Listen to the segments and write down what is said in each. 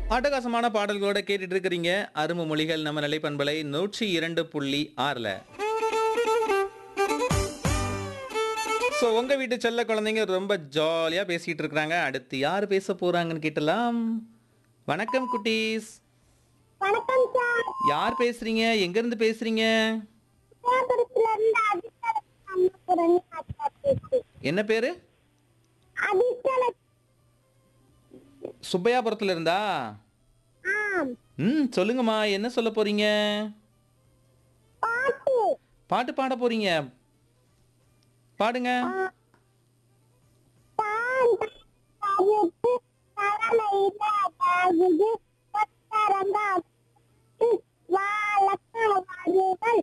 அட்டகாசமான பாடல்களோட கேட்டுட்டு இருக்கிறீங்க அரும்பு மொழிகள் நம்ம நிலை பண்பலை நூற்றி இரண்டு புள்ளி ஆறுல ஸோ உங்க வீட்டு செல்ல குழந்தைங்க ரொம்ப ஜாலியா பேசிட்டு இருக்கிறாங்க அடுத்து யார் பேச போறாங்கன்னு கேட்டலாம் வணக்கம் குட்டீஸ் வணக்கம் சார் யார் பேசுறீங்க எங்க இருந்து பேசுறீங்க விழுப்புரத்துல இருந்து அதிர்ஷ்டலட்சுமி பேசுறேன் என்ன பேரு அதிர்ஷ்டலட்சுமி சுப்பையாபுரத்துல இருந்தா ஆம் ம் சொல்லுங்கம்மா என்ன சொல்ல போறீங்க பாட்டு பாட்டு பாட போறீங்க பாடுங்க தான் தருத்து தரலையில ஆகுது பத்தரங்க வாழக்க வருகள்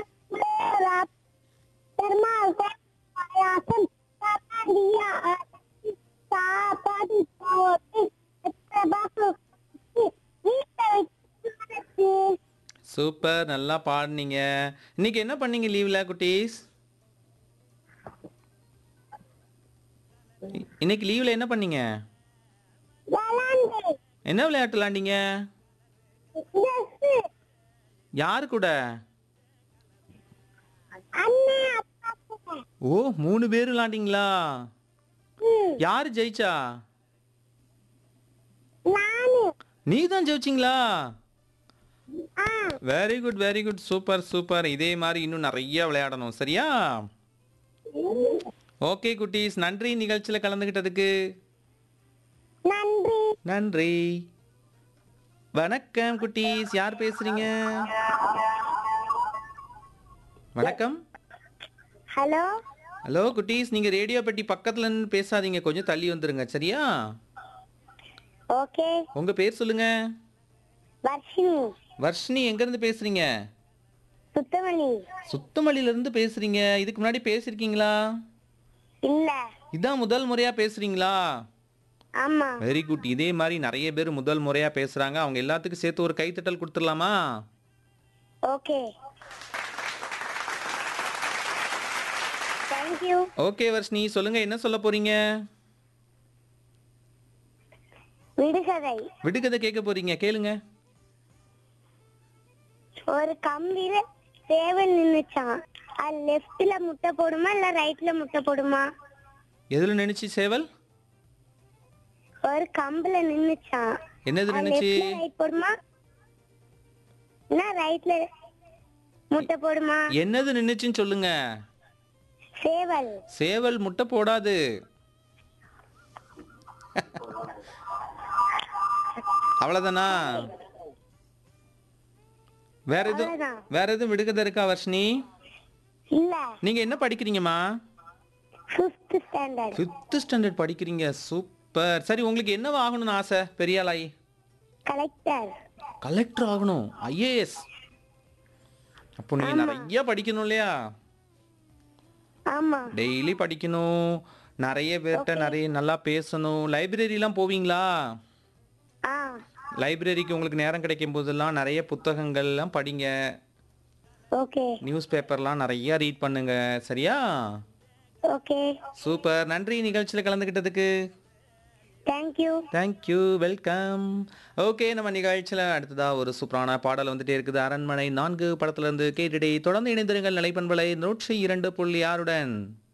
பெருமாள் பாயாசம் சாப்பாடிய சாப்பாடு போட்டு வீட்டை வச்சு சூப்பர் நல்லா பாடுனீங்க இன்னைக்கு என்ன பண்ணீங்க லீவ்ல குட்டீஸ் இ- இன்னைக்கு லீவ்ல என்ன பண்ணீங்க விளாண்டு என்ன விளையாட்டு விளாண்டீங்க ட்ரெஸ் யாரு கூட அண்ணன் அப்பா கூட ஓ மூணு பேர் விளாண்டீங்களா ம், யாரு ஜெயிச்சா நானு நீ தான் ஜெயிச்சிங்களா ஆ very good very good super super இதே மாதிரி இன்னும் நிறைய விளையாடணும் சரியா ஓகே குட்டீஸ் நன்றி நிகழ்ச்சியில் கலந்துக்கிட்டதுக்கு நன்றி நன்றி வணக்கம் குட்டீஸ் யார் பேசுறீங்க வணக்கம் ஹலோ ஹலோ குட்டீஸ் நீங்க ரேடியோ பெட்டி பக்கத்துல நின்னு பேசாதீங்க கொஞ்சம் தள்ளி வந்துருங்க சரியா ஓகே உங்க பேர் சொல்லுங்க வர்ஷினி வர்ஷினி எங்க இருந்து பேசுறீங்க சுத்தமணி சுத்தமல்லியில இருந்து பேசுறீங்க இதுக்கு முன்னாடி பேசிருக்கீங்களா இல்ல இதான் முதல் முறையா பேசுறீங்களா ஆமா வெரி குட் இதே மாதிரி நிறைய பேர் முதல் முறையா பேசுறாங்க அவங்க எல்லாத்துக்கும் சேர்த்து ஒரு கைத்தட்டல் கொடுத்துடலாமா ஓகே தேங்க்யூ ஓகே வர்ஷினி சொல்லுங்க என்ன சொல்ல போறீங்க விடுகதை விடுகதை கேட்க போறீங்க கேளுங்க ஒரு கம்பியில சேவல் நின்னுச்சான் அது லெஃப்ட்ல முட்டை போடுமா இல்ல ரைட்ல முட்டை போடுமா எதுல நினைச்சு சேவல் ஒரு கம்புல நின்னுச்சான் என்னது அது நினைச்சு லெஃப்ட்ல ரைட் போடுமா இல்ல ரைட்ல முட்டை போடுமா என்னது நின்னுச்சுன்னு சொல்லுங்க சேவல் சேவல் முட்டை போடாது அவ்வளவுதானா வேற எதுவும் அவ்வளவுதான். வேற எதுவும் விடுகதை இருக்கா வர்ஷினி இல்ல நீங்க என்ன படிக்கிறீங்கம்மா ஃபிஃப்த் ஸ்டாண்டர்ட் ஃபிஃப்த் ஸ்டாண்டர்ட் படிக்கிறீங்க சூப்பர் சரி உங்களுக்கு என்னவா ஆகணும்னு ஆசை பெரிய ஆளாயி கலெக்டர் கலெக்டர் ஆகணும் ஐஏஎஸ் அப்போ நீ நிறைய படிக்கணும் இல்லையா ஆமா டெய்லி படிக்கணும் நிறைய பேர்கிட்ட நிறைய நல்லா பேசணும் லைப்ரரிலாம் போவீங்களா ஆ லைப்ரரிக்கு உங்களுக்கு நேரம் கிடைக்கும் போதெல்லாம் நிறைய புத்தகங்கள்லாம் படிங்க ஓகே நியூஸ் பேப்பர்லாம் நிறைய ரீட் பண்ணுங்க சரியா ஓகே சூப்பர் நன்றி நிகழ்ச்சியில் கலந்துக்கிட்டதுக்கு தேங்க்யூ தேங்க்யூ வெல்கம் ஓகே நம்ம நிகழ்ச்சியில் அடுத்ததாக ஒரு சூப்பரான பாடல் வந்துட்டே இருக்குது அரண்மனை நான்கு படத்துல இருந்து கேட்டுடே தொடர்ந்து இணைந்திருங்கள் நிலைப்பண்பலை நூற்றி இரண்டு புள்ளி ஆறுடன்